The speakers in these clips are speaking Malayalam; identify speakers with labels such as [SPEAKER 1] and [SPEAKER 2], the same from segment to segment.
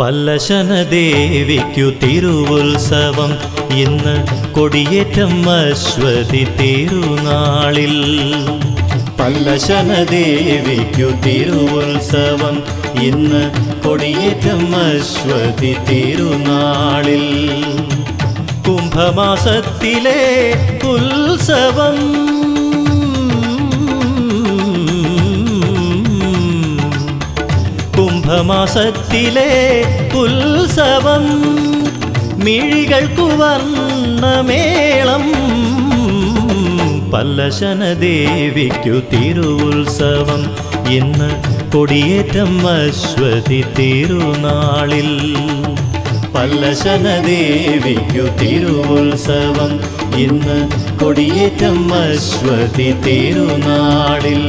[SPEAKER 1] പല്ലശനദേവിക്കു തിരുവുത്സവം ഇന്ന് കൊടിയേറ്റം അശ്വതി തിരുനാളിൽ പല്ലശനദേവിക്കു തിരുവുത്സവം ഇന്ന് കൊടിയേറ്റം അശ്വതി തിരുനാളിൽ കുംഭമാസത്തിലെ ഉത്സവം കുംഭമാസത്തിലെ ഉത്സവം മിഴികൾക്കു വർണ്ണമേളം പല്ലശനദേവിക്കു തിരുവുത്സവം ഇന്ന് കൊടിയേറ്റം അശ്വതി തിരുനാളിൽ പല്ലശനദേവിക്കു തിരുവുത്സവം ഇന്ന് കൊടിയേറ്റം അശ്വതി തിരുനാളിൽ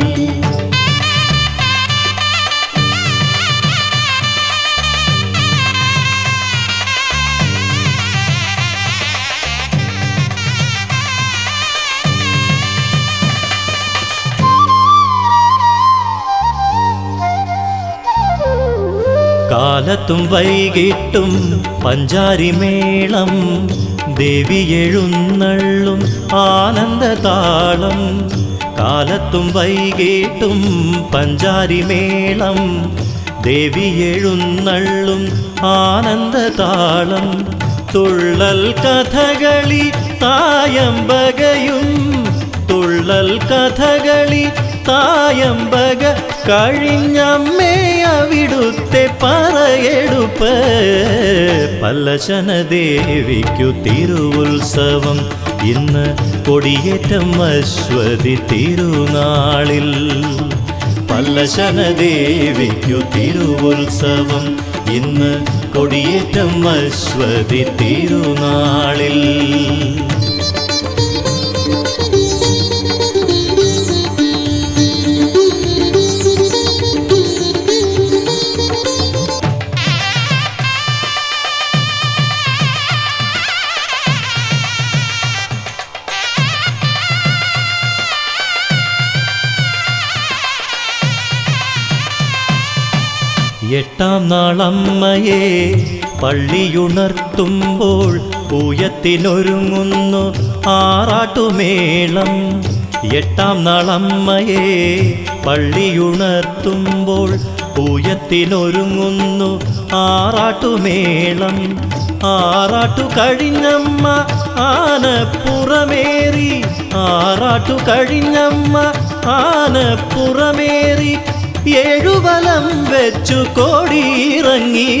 [SPEAKER 1] കാലത്തും വൈകിട്ടും പഞ്ചാരിമേളം ദേവി എഴുന്നള്ളും ആനന്ദതാളം കാലത്തും വൈകിട്ടും പഞ്ചാരിമേളം ദേവി എഴുന്നള്ളും ആനന്ദതാളം തുള്ളൽ കഥകളി തായമ്പകയും തുള്ളൽ കഥകളി തായമ്പക കഴിഞ്ഞമ്മേ അവിടുത്തെ പറയെടുപ്പ് പല്ലശനദേവിക്കു തിരുവുത്സവം ഇന്ന് കൊടിയേറ്റം അശ്വതി തിരുനാളിൽ പല്ലശനദേവിക്കു തിരുവുത്സവം ഇന്ന് കൊടിയേറ്റം അശ്വതി തിരുനാളിൽ എട്ടാം നാളമ്മയെ പള്ളിയുണർത്തുമ്പോൾ പൂയത്തിനൊരുങ്ങുന്നു ആറാട്ടുമേളം എട്ടാം നാളമ്മയെ പള്ളിയുണർത്തുമ്പോൾ പൂയത്തിനൊരുങ്ങുന്നു ആറാട്ടുമേളം ആറാട്ടു കഴിഞ്ഞമ്മ ആനപ്പുറമേറി ആറാട്ടു കഴിഞ്ഞമ്മ ആനപ്പുറമേറി ഏഴുവലം വെച്ചു കോടിയിറങ്ങി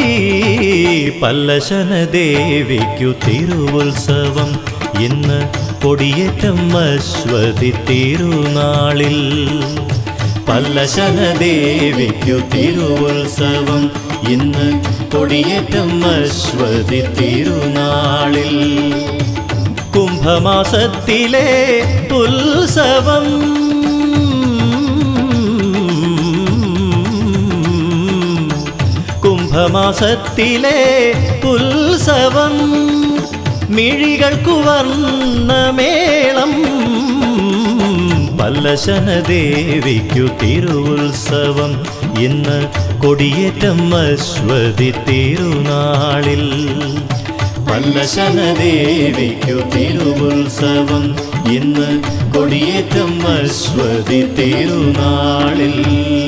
[SPEAKER 1] പല്ലശനദേവിക്കു തിരുവുത്സവം ഇന്ന് കൊടിയേറ്റം അശ്വതി തിരുനാളിൽ പല്ലശനദേവിക്കു തിരുവുത്സവം ഇന്ന് കൊടിയേറ്റം അശ്വതി തിരുനാളിൽ കുംഭമാസത്തിലെ ഉത്സവം കുംഭമാസത്തിലെ ഉത്സവം മിഴികൾക്കു വർണ്ണമേളം പല്ലശനദേവിക്കു തിരുവുത്സവം ഇന്ന് കൊടിയേറ്റം അശ്വതി തിരുനാളിൽ പല്ലശനദേവിക്കു തിരുവുത്സവം ഇന്ന് കൊടിയേറ്റം അശ്വതി തിരുനാളിൽ